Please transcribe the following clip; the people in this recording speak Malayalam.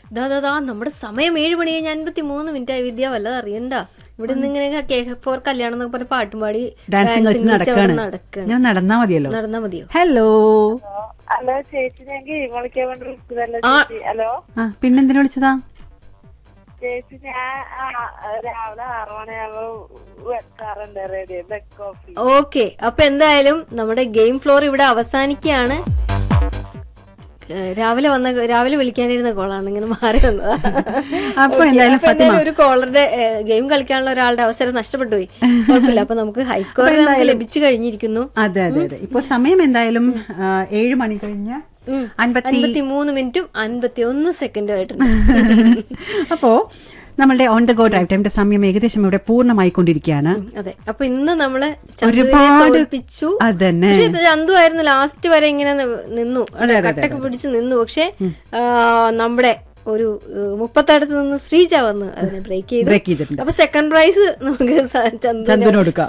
ദാ ദാ ദാ നമ്മുടെ സമയം ഏഴ് മണി കഴിഞ്ഞ് അൻപത്തി മൂന്ന് മിനിറ്റ് ആയി വിദ്യ വല്ലത് അറിയണ്ട ഇവിടെ നിന്ന് ഇങ്ങനെ കേക്ക് ഫോർ കല്യാണം എന്നൊക്കെ പറഞ്ഞ പാട്ടും പാടി ഡാൻസിങ് കളിച്ച് കളിച്ച് അവിടെ നടക്കാണ് നടക്കാണ് ഞാൻ നടന്നാ മതിയല്ലോ നടന്നാ മതിയോ ഹലോ ഹലോ ചേച്ചി ഞാൻ ഗെയിം കളിക്കാൻ വേണ്ടി വിളിച്ചതല്ല ആ. ചേച്ചി ഹലോ ആ പിന്നെന്തിനാ വിളിച്ചതാ ചേച്ചി ഞാൻ ആ, രാവിലെ ആറു മണിയാകുമ്പോ വെക്കാറുണ്ട് റേഡിയോ ബെഡ് കോഫി ഓക്കെ അപ്പൊ എന്തായാലും നമ്മുടെ ഗെയിം ഫ്ലോർ ഇവിടെ അവസാനിക്കുകയാണ് ഏഹ് രാവിലെ വന്ന രാവിലെ വിളിക്കാനിരുന്ന കോളാണ് ഇങ്ങനെ മാറി വന്നത് അപ്പൊ എന്തായാലും ഫാത്തിമ. ഒരു കോളറുടെ ഗെയിം കളിക്കാനുള്ള ഒരാളുടെ അവസരം നഷ്ടപ്പെട്ടു പോയി കുഴപ്പമില്ല അപ്പൊ നമുക്ക് ഹൈസ്കോർ നമുക്ക് ലഭിച്ചു കഴിഞ്ഞിരിക്കുന്നു അതെ അതെ അതെ ഇപ്പൊ സമയം എന്തായാലും ആ, ഏഴ് മണി കഴിഞ്ഞ് അൻപത്തി അൻപത്തി മൂന്ന് മിനിറ്റും അൻപത്തി ഒന്ന് സെക്കൻഡും ആയിട്ടുണ്ട് അപ്പോ നമ്മളുടെ ഓൺ ദ ഗോ ഡ്രൈവ് ടൈമിന്റെ സമയം ഏകദേശം ഇവിടെ പൂർണ്ണമായിക്കൊണ്ടിരിക്കുകയാണ് അതെ അപ്പൊ ഇന്ന് നമ്മള് ചന്തുവിനെ ഒരുപാട് തോൽപ്പിച്ചു അതന്നെ പക്ഷെ ഇത് ചന്തു ആയിരുന്നു ലാസ്റ്റ് വരെ ഇങ്ങനെ നി- നിന്നു കട്ടൊക്കെ പിടിച്ച് നിന്നു പക്ഷെ ആ, നമ്മുടെ ഒരു ഏഹ്, മുപ്പത്തടുത്ത് നിന്ന് ശ്രീജ വന്ന് അതിനെ ബ്രേക്ക് ചെയ്തു ബ്രേക്ക് ചെയ്തിട്ടുണ്ട് അപ്പൊ സെക്കൻഡ് പ്രൈസ് നമുക്ക് സ- ചന്തുവിന് ചന്തുവിന് കൊടുക്കാം